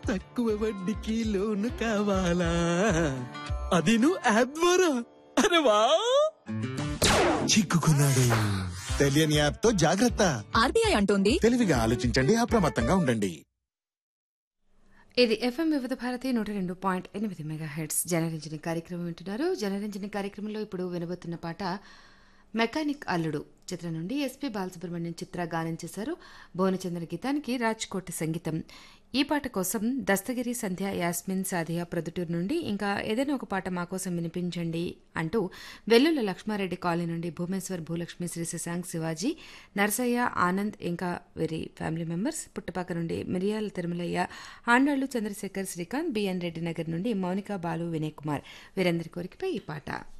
తక్కువ వడ్డీకి లోను కావాలా అది నువ్వు యాప్ ద్వారా అరే వా చిక్కుకున్నాడు తెలియని యాప్ తో జాగ్రత్త ఆర్బీఐ అంటోంది తెలివిగా ఆలోచించండి అప్రమత్తంగా ఉండండి ఇది ఎఫ్ఎం వివిధ భారతి నూట రెండు పాయింట్ ఎనిమిది మెగా హెడ్స్ జనరంజని కార్యక్రమం వింటున్నారు జనరంజని కార్యక్రమంలో ఇప్పుడు వినబోతున్న పాట మెకానిక్ అల్లుడు చిత్రం నుండి ఎస్పీ బాలసుబ్రహ్మణ్యం చిత్ర గానం చేశారు భువనచంద్ర గీతానికి రాజ్కోట్ సంగీతం ఈ పాట కోసం దస్తగిరి సంధ్య యాస్మిన్ సాదియా ప్రొద్దుటూరు నుండి ఇంకా ఏదైనా ఒక పాట మా కోసం వినిపించండి అంటూ వెల్లుల లక్ష్మారెడ్డి కాలనీ నుండి భూమేశ్వర్ భూలక్ష్మి శ్రీ శశాంక్ శివాజీ నరసయ్య ఆనంద్ ఇంకా వీరి ఫ్యామిలీ మెంబర్స్ పుట్టపాక నుండి మిరియాల తిరుమలయ్య ఆండాళ్లు చంద్రశేఖర్ శ్రీకాంత్ బిఎన్ రెడ్డి నగర్ నుండి మౌనిక బాలు వినయ్ కుమార్ వీరందరి కోరికపై ఈ పాట